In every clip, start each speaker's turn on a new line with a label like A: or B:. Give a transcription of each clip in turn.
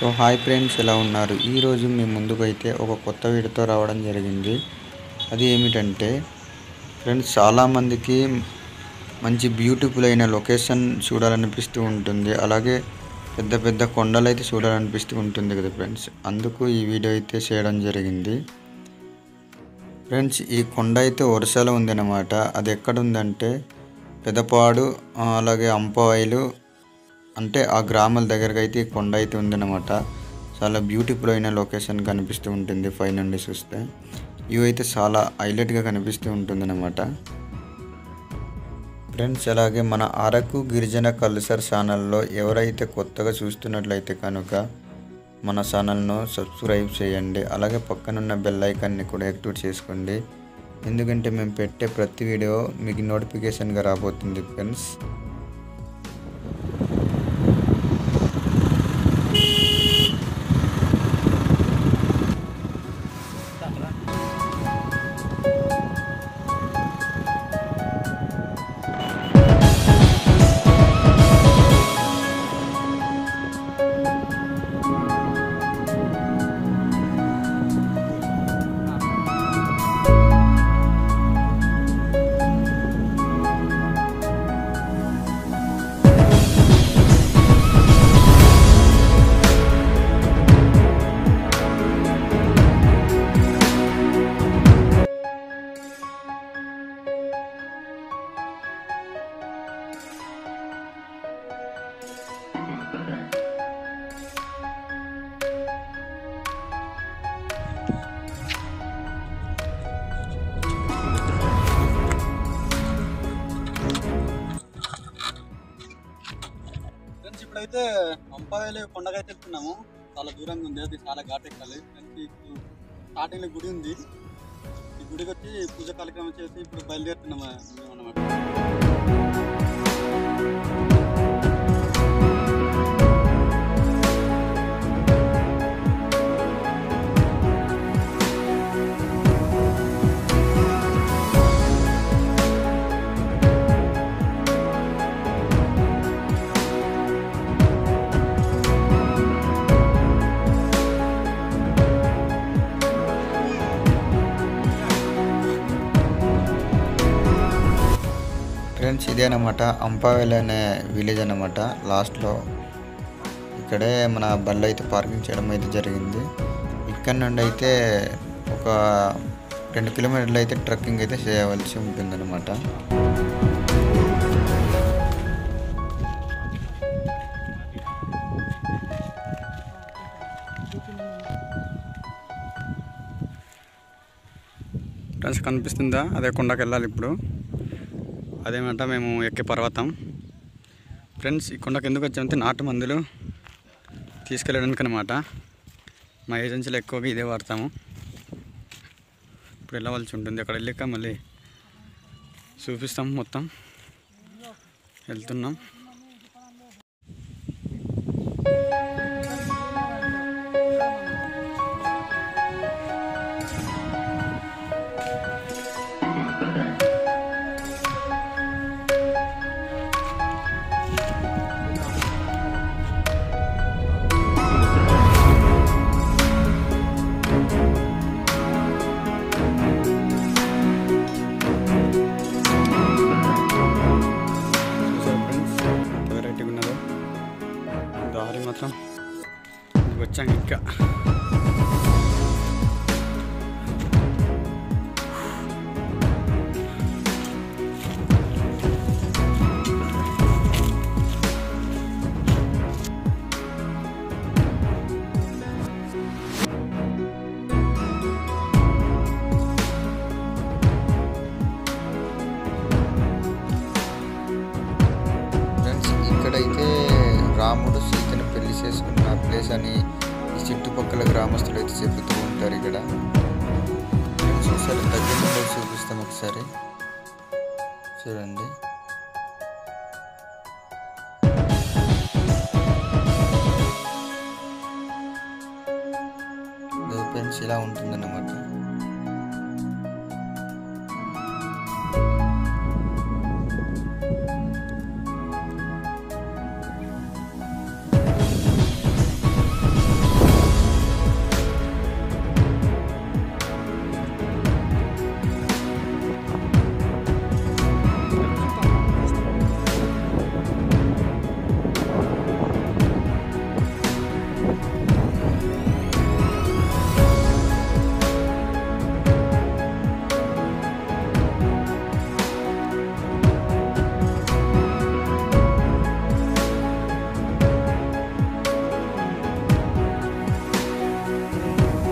A: so hi friends ఎలా ఉన్నారు ఈరోజు మీ ముందుకు అయితే ఒక కొత్త వీడియోతో రావడం జరిగింది అది ఏమిటంటే ఫ్రెండ్స్ చాలామందికి మంచి బ్యూటిఫుల్ అయిన లొకేషన్ చూడాలనిపిస్తూ ఉంటుంది అలాగే పెద్ద పెద్ద కొండలు అయితే చూడాలనిపిస్తూ ఉంటుంది కదా ఫ్రెండ్స్ అందుకు ఈ వీడియో అయితే చేయడం జరిగింది ఫ్రెండ్స్ ఈ కొండ అయితే వరుసలో ఉందన్నమాట అది ఎక్కడ ఉందంటే పెదపాడు ఆ, అలాగే అంపవాయిలు అంటే ఆ గ్రామాల దగ్గరకు అయితే ఈ కొండ అయితే ఉందన్నమాట చాలా బ్యూటిఫుల్ అయిన లొకేషన్ కనిపిస్తూ ఉంటుంది పై నుండి చూస్తే ఇవి అయితే చాలా హైలైట్గా కనిపిస్తూ ఉంటుందన్నమాట ఫ్రెండ్స్ అలాగే మన అరకు గిరిజన కల్చర్ ఛానల్లో ఎవరైతే కొత్తగా చూస్తున్నట్లయితే కనుక మన ఛానల్ను సబ్స్క్రైబ్ చేయండి అలాగే పక్కనున్న బెల్ ఐకాన్ని కూడా యాక్టివేట్ చేసుకోండి ఎందుకంటే మేము పెట్టే ప్రతి వీడియో మీకు నోటిఫికేషన్గా రాబోతుంది ఫ్రెండ్స్
B: ఫ్రెండ్స్ ఇప్పుడైతే అంపావేలి కొండకైతే వెళ్తున్నాము చాలా దూరంగా ఉంది అది చాలా ఘాట్ ఎక్కాలి ఫ్రెండ్స్ ఇప్పుడు స్టార్టింగ్ లో గుడి ఉంది ఈ గుడికి వచ్చి పూజ కార్యక్రమం చేసి ఇప్పుడు బయలుదేరుతున్నాము మేము అన్నమాట
A: ఫ్రెండ్స్ ఇదేనమాట అంపావేలి అనే విలేజ్ అన్నమాట లాస్ట్లో ఇక్కడే మన బళ్ళు అయితే పార్కింగ్ చేయడం అయితే జరిగింది ఇక్కడ నుండి అయితే ఒక రెండు కిలోమీటర్లు అయితే ట్రెక్కింగ్ అయితే చేయవలసి ఉంటుందన్నమాట
B: ఫ్రెండ్స్ కనిపిస్తుందా అదే కొండకి వెళ్ళాలి ఇప్పుడు అదేమంట మేము ఎక్కే పర్వతం ఫ్రెండ్స్ ఈ కొండకి ఎందుకు వచ్చామంటే నాటు మందులు తీసుకెళ్ళడానికి అనమాట మా ఏజెన్సీలో ఎక్కువగా ఇదే వాడతాము ఇప్పుడు వెళ్ళవలసి ఉంటుంది అక్కడ వెళ్ళాక మళ్ళీ చూపిస్తాం మొత్తం వెళ్తున్నాం చూసారా ఫ్రెండ్స్ ఎంత వెరైటీగా ఉన్నదో దారి మాత్రం వచ్చాం ఇంకా
A: ఫ్రెండ్స్ ఇక్కడైతే రాముడు సీతను పెళ్లి చేసుకున్న ప్లేస్ అని ఈ చుట్టుపక్కల గ్రామస్తులు అయితే చెబుతూ ఉంటారు ఇక్కడ చూసారు దగ్గర నుండి చూపిస్తాం ఒకసారి చూడండి ఫ్రెండ్స్ ఇలా ఉంటుందన్నమాట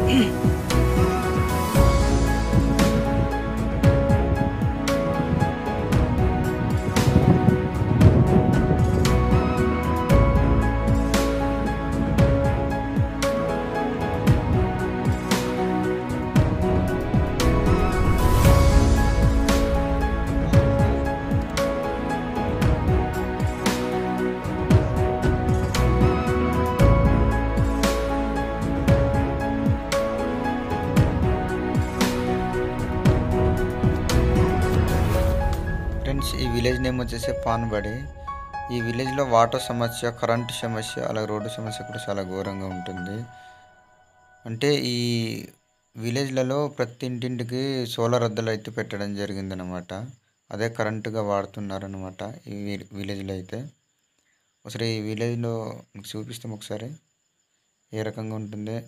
A: ఫ్రెండ్స్ ఈ విలేజ్ నేమ్ వచ్చేసి పాన్బడి ఈ విలేజ్లో వాటర్ సమస్య కరెంటు సమస్య అలాగే రోడ్డు సమస్య కూడా చాలా ఘోరంగా ఉంటుంది అంటే ఈ విలేజ్లలో ప్రతి ఇంటింటికి సోలార్ అద్దలు అయితే పెట్టడం జరిగిందనమాట అదే కరెంటుగా వాడుతున్నారనమాట ఈ వి- విలేజ్లో అయితే ఒకసారి ఈ విలేజ్లో మీకు చూపిస్తాం ఒకసారి ఏ రకంగా ఉంటుంది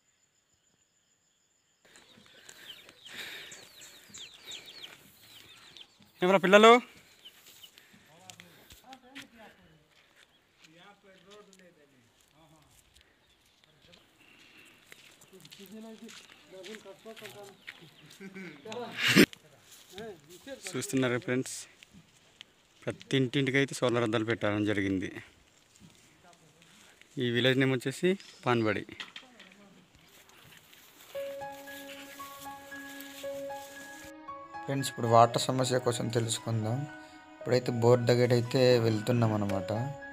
B: ఏమరా పిల్లలు చూస్తున్నారు ఫ్రెండ్స్ ప్రతి ఇంటింటికి అయితే సోలార్ అద్దాలు పెట్టడం జరిగింది ఈ విలేజ్ నేమ్ వచ్చేసి పాన్బడి
A: ఫ్రెండ్స్ ఇప్పుడు వాటర్ సమస్య కోసం తెలుసుకుందాం ఇప్పుడైతే బోర్ దగ్గర అయితే వెళ్తున్నాం అనమాట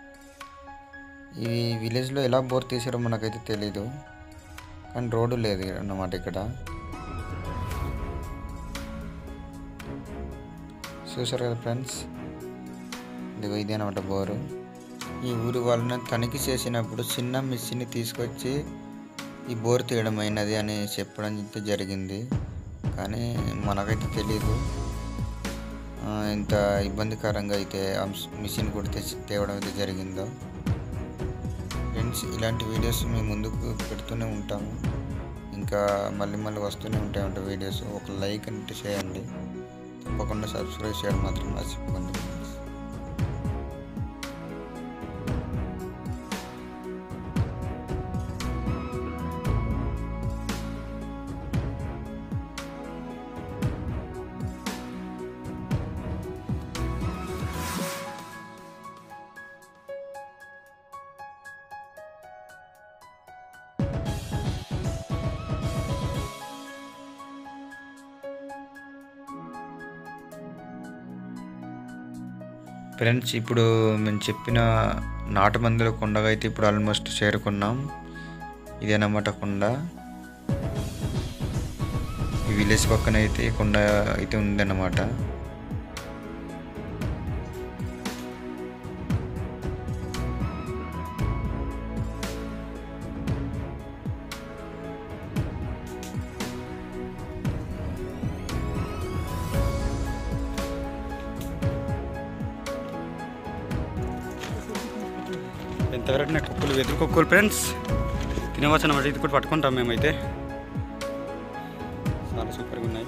A: ఈ విలేజ్లో ఎలా బోర్ తీసారో మనకైతే తెలీదు కానీ రోడ్డు లేదు అన్నమాట ఇక్కడ చూసారు కదా ఫ్రెండ్స్ ఇదిగో ఇదే అనమాట బోరు ఈ ఊరి వాళ్ళని తనిఖీ చేసినప్పుడు చిన్న మిస్సిని తీసుకొచ్చి ఈ బోర్ తీయడం అయినది అని చెప్పడం అయితే జరిగింది కానీ మనకైతే తెలీదు ఆ, ఇంత ఇబ్బందికరంగా అయితే ఆ మిస్- మిషన్ కూడా తెచ్చి తేవడం అయితే జరిగిందో ఫ్రెండ్స్ ఇలాంటి వీడియోస్ మేము ముందుకు పెడుతూనే ఉంటాము ఇంకా మళ్ళీ మళ్ళీ వస్తూనే ఉంటాయి ఉంటాయి వీడియోస్ ఒక లైక్ అంటే చేయండి తప్పకుండా సబ్స్క్రైబ్ చేయడం మాత్రం మర్చిపోకండి ఫ్రెండ్స్ ఫ్రెండ్స్ ఇప్పుడు మేము చెప్పిన నాటు మందుల కొండగా అయితే ఇప్పుడు ఆల్మోస్ట్ చేరుకున్నాం ఇదేనమాట కొండ ఈ విలేజ్ పక్కన అయితే ఈ కొండ అయితే ఉందన్నమాట
B: ఎంతవరకు నాకు కుక్కలు వెతురు కుక్కలు ఫ్రెండ్స్ తినవచ్చు అన్నమాట ఇది కూడా పట్టుకుంటాం మేమైతే చాలా సూపర్గా ఉన్నాయి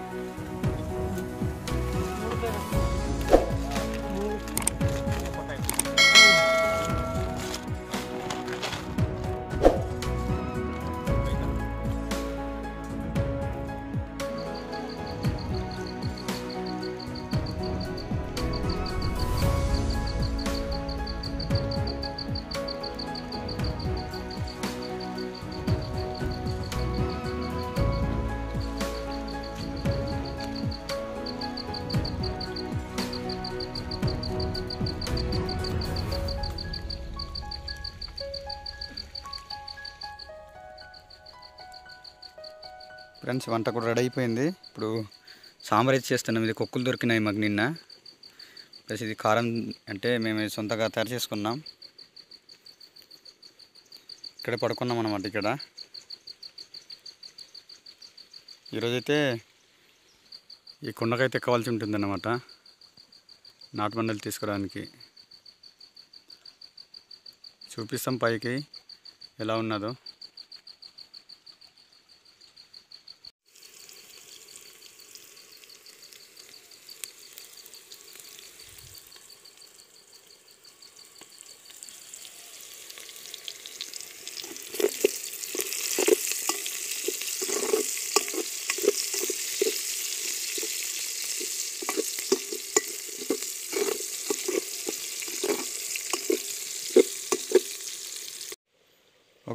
B: ఫ్రెండ్స్ వంట కూడా రెడీ అయిపోయింది ఇప్పుడు సాంబార్ అయితే చేస్తున్నాం ఇది కుక్కలు దొరికినాయి మాకు నిన్న ప్లస్ ఇది కారం అంటే మేము ఇది సొంతగా తయారు చేసుకున్నాం ఇక్కడే పడుకున్నాం అన్నమాట ఇక్కడ ఈరోజైతే ఈ కుండకైతే కావాల్సి ఉంటుందన్నమాట నాటు మండలు తీసుకోవడానికి చూపిస్తాం పైకి ఎలా ఉన్నదో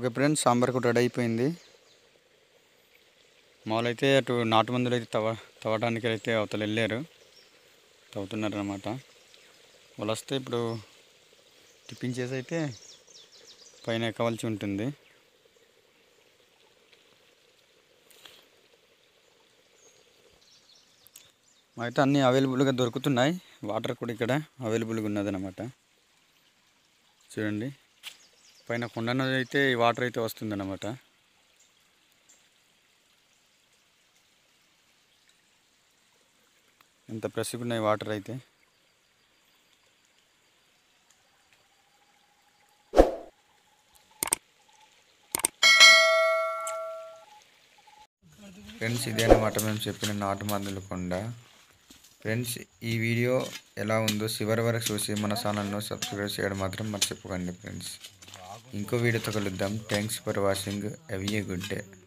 B: ఓకే ఫ్రెండ్స్ సాంబార్ కూడా రెడీ అయిపోయింది మామూలు అయితే అటు నాటు మందులు అయితే తవ్వ తవ్వడానికి అయితే అవతల వెళ్ళారు తవ్వుతున్నారు అనమాట వాళ్ళు వస్తే ఇప్పుడు టిప్పించేసి అయితే పైన ఎక్కవలసి ఉంటుంది అయితే అన్నీ అవైలబుల్గా దొరుకుతున్నాయి వాటర్ కూడా ఇక్కడ అవైలబుల్గా ఉన్నదన్నమాట చూడండి పైన కొండ నుంచి అయితే ఈ వాటర్ అయితే వస్తుందన్నమాట ఎంత ఫ్రెష్గా ఉన్నాయి వాటర్ అయితే
A: ఫ్రెండ్స్ ఇదే అన్నమాట మేము చెప్పిన నాటు మందుల కొండ ఫ్రెండ్స్ ఈ వీడియో ఎలా ఉందో చివరి వరకు చూసి మన ఛానల్ను సబ్స్క్రైబ్ చేయడం మాత్రం మర్చిపోకండి ఫ్రెండ్స్ ఇంకో వీడియోతో కలుద్దాం థ్యాంక్స్ ఫర్ వాచింగ్ ఎవ్ ఏ గుడ్ డే